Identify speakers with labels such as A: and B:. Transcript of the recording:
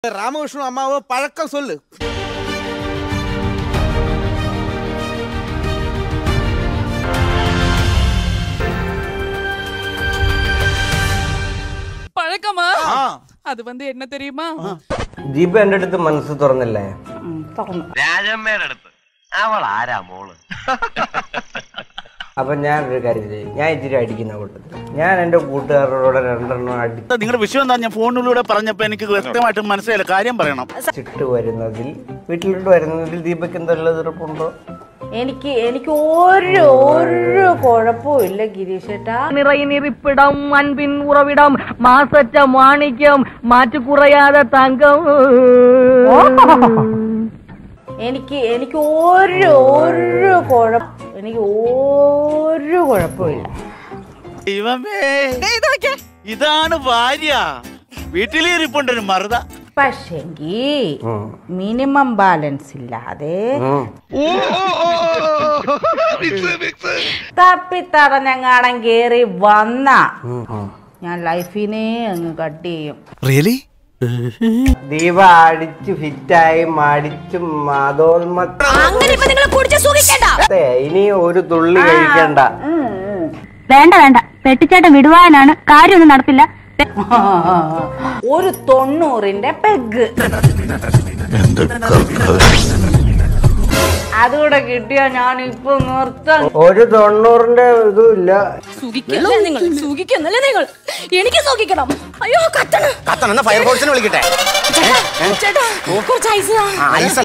A: ராமகிருஷ்ணன் அம்மாவை பழக்கம் சொல்லு
B: பழக்கமா
A: ஆ.
B: அது வந்து என்ன தெரியுமா
C: ദീപ എന്റെ അടുത്ത് മനസ്സ് തുറന്നില്ലേ
D: രാജമ്മയുടെ അടുത്ത് അവൾ ആരാ മോള്
C: അപ്പൊ ഞാൻ ഒരു കാര്യം ചെയ്യും ഞാൻ ഇച്ചിരി അടിക്കുന്ന കൂട്ടത്തിൽ ഞാൻ എന്റെ കൂട്ടുകാരോട് രണ്ടെണ്ണം
E: നിങ്ങളുടെ വിഷയം എന്താ ഞാൻ ഫോണിലൂടെ പറഞ്ഞപ്പോ എനിക്ക് വ്യക്തമായിട്ട് മനസ്സിലായില്ല കാര്യം പറയണം
C: അടിച്ചിട്ട് വരുന്നതിൽ വീട്ടിലോട്ട് വരുന്നതിൽ ദീപക്ക് എന്തെല്ലാം എതിർപ്പുണ്ടോ
F: എനിക്ക് എനിക്ക് ഒരു ഒരു കുഴപ്പവും ഇല്ല ഗിരീഷേട്ടാ
G: நிறையினிருப்பிடம் அன்பின் உறவிடம் மாசற்ற மாணிக்கம் மாற்று குறையாத தங்கம்
F: എനിക്ക് എനിക്ക് ഒരു ഒരു കുഴപ്പം എനിക്ക് ഒരു കുഴപ്പമില്ല
E: ദൈവമേ ഇതാണ് ഭാര്യ വീട്ടിലിരിപ്പുണ്ട് ഒരു മറുത
F: പക്ഷെങ്കി മിനിമം ബാലൻസ് ഇല്ലാതെ തപ്പിത്തടഞ്ഞങ്ങാടം കേറി വന്ന ഞാൻ ലൈഫിനെ അങ്ങ് കട്ട് ചെയ്യും
A: റിയലി
C: ദീപ അടിച്ച് ഫിറ്റായി മടിച്ച് മതോന്മത്തെ ഇനി ഒരു തുള്ളി കഴിക്കണ്ട
G: വേണ്ട വേണ്ട പെട്ടിച്ചേട്ടൻ വിടുവാനാണ് കാര്യമൊന്നും നടത്തില്ല
F: ഒരു തൊണ്ണൂറിന്റെ പെഗ് അതുകൂടെ കിട്ടിയാ ഞാൻ ഇപ്പൊ നിർത്താൻ
C: ഒരു തൊണ്ണൂറിന്റെ ഇതും ഇല്ല
B: സുഖിക്കല്ലേ നിങ്ങൾ സുഖിക്കുന്നല്ലേ നിങ്ങൾ എനിക്ക് സുഖിക്കണം അയ്യോ കത്തണം
A: കത്തണെന്ന ഫയർഫോഴ്സിനെ വിളിക്കട്ടെ
B: ചേട്ടാ കുറച്ച് ഐസ് താ.
A: ഐസ്